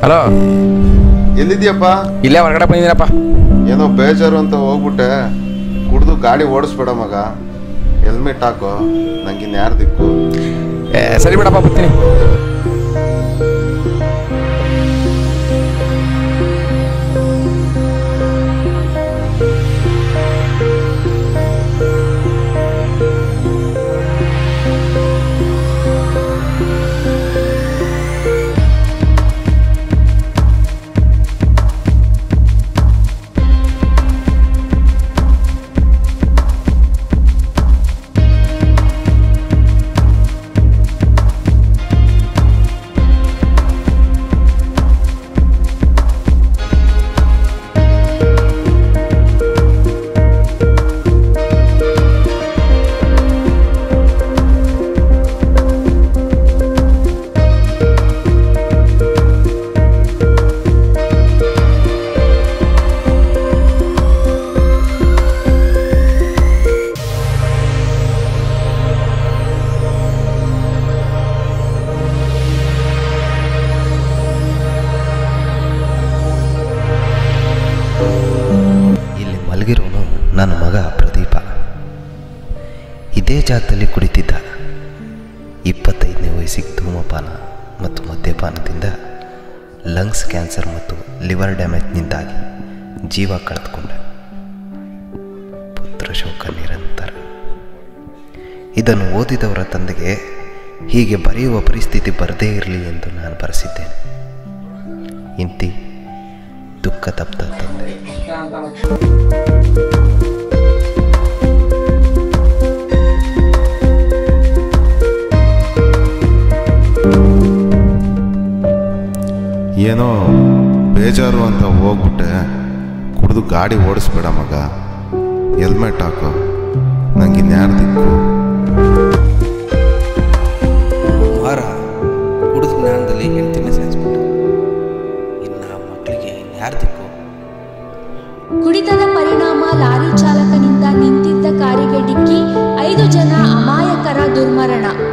hello ಎಲ್ಲಿದ್ಯಪ್ಪ ಇಲ್ಲೇ ಹೊರಗಡೆ ಬಂದಿದ್ದೀನಪ್ಪ ಏನೋ ಬೇಜಾರು ಅಂತ ಹೋಗ್ಬಿಟ್ಟೆ ಕುಡ್ದು ಗಾಡಿ ಓಡಿಸ್ಬೇಡ ಮಗ ಹೆಲ್ಮೆಟ್ ಹಾಕೋ ನಂಗಿನ್ ಯಾರು ದಿಕ್ಕು ಏ, ಸರಿ ಬಿಡಪ್ಪ ಬರ್ತೀನಿ ಇಲ್ಲಿ ಮಲಗಿರೋನು ನನ್ನ ಮಗ ಪ್ರದೀಪ ಇದೇ ಜಾಗದಲ್ಲಿ ಕುಡಿತಿದ್ದ ಇಪ್ಪತ್ತೈದನೇ ವಯಸ್ಸಿಗೆ ಧೂಮಪಾನ ಮತ್ತು ಮದ್ಯಪಾನದಿಂದ ಲಂಗ್ಸ್ ಕ್ಯಾನ್ಸರ್ ಮತ್ತು ಲಿವರ್ ಡ್ಯಾಮೇಜ್ನಿಂದಾಗಿ ಜೀವ ಕಳೆದುಕೊಂಡ ಪುತ್ರ ಶೋಕ ನಿರಂತರ ಇದನ್ನು ಓದಿದವರ ತಂದೆಗೆ ಹೀಗೆ ಬರೆಯುವ ಪರಿಸ್ಥಿತಿ ಬರದೇ ಇರಲಿ ಎಂದು ನಾನು ಬರೆಸಿದ್ದೇನೆ ಇಂತಿ ದುಃಖ ತಪ್ತ ತಂದೆ ಏನೋ ಬೇಜಾರು ಅಂತ ಹೋಗ್ಬಿಟ್ಟೆ ಕುಡ್ದು ಗಾಡಿ ಓಡಿಸ್ಬೇಡ ಮಗ ಹೆಲ್ಮೆಟ್ ಹಾಕೋ ನಂಗಿನ್ ಯಾರು ದಿಕ್ಕು ಮಾರ ಕುಡಿದ ಜ್ಞಾನದಲ್ಲಿ ಹೆಂಡ್ತಿನ ಸಾಯಿಸ್ಬಿಟ್ಟು ಇನ್ನು ಮಕ್ಕಳಿಗೆ ಯಾರು ದಿಕ್ಕು ಕುಡಿತದ ಪರಿಣಾಮ ಲಾರಿ ಚಾಲಕನಿಂದ ನಿಂತಿದ್ದ ಕಾರಿಗೆ ಡಿಕ್ಕಿ ಐದು ಜನ ಅಮಾಯಕರ ದುರ್ಮರಣ